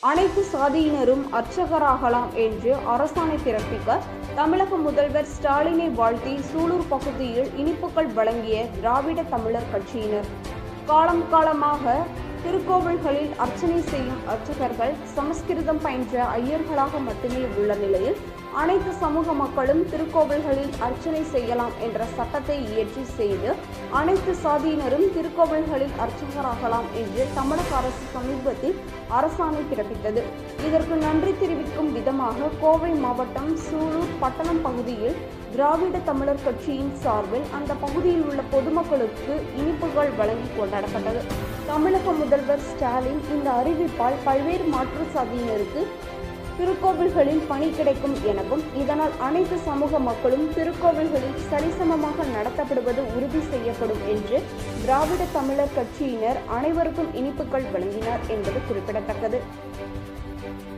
அனைத்து சாதியினரும் அர்ச்சகராகலாம் என்று அரசாணை பிறப்பிக்க தமிழக முதல்வர் ஸ்டாலினை வாழ்த்தி சூலூர் பகுதியில் இனிப்புகள் வழங்கிய திராவிட தமிழர் கட்சியினர் காலம் காலமாக திருக்கோவில்களில் அர்ச்சனை செய்யும் அர்ச்சகர்கள் சமஸ்கிருதம் பயின்ற ஐயர்களாக மட்டுமே உள்ள நிலையில் அனைத்து சமூக மக்களும் திருக்கோவில்களில் அர்ச்சனை செய்யலாம் என்ற சட்டத்தை இயற்றி செய்து அனைத்து சாதியினரும் திருக்கோவில்களில் அர்ச்சகராகலாம் என்று தமிழக அரசு சமீபத்தில் அரசாணை பிறப்பித்தது இதற்கு நன்றி தெரிவிக்கும் விதமாக கோவை மாவட்டம் சூலூர் பட்டணம் பகுதியில் திராவிட தமிழர் கட்சியின் சார்பில் அந்த பகுதியில் உள்ள பொதுமக்களுக்கு இனிப்புகள் வழங்கி கொண்டாடப்பட்டது தமிழக முதல்வர் ஸ்டாலின் இந்த அறிவிப்பால் பல்வேறு மாற்று சாதியினருக்கு திருக்கோவில்களில் பணி கிடைக்கும் எனவும் இதனால் அனைத்து சமூக மக்களும் திருக்கோவில்களில் சரிசமமாக நடத்தப்படுவது உறுதி செய்யப்படும் என்று திராவிட தமிழர் கட்சியினர் அனைவருக்கும் இனிப்புகள் வழங்கினர் என்பது குறிப்பிடத்தக்கது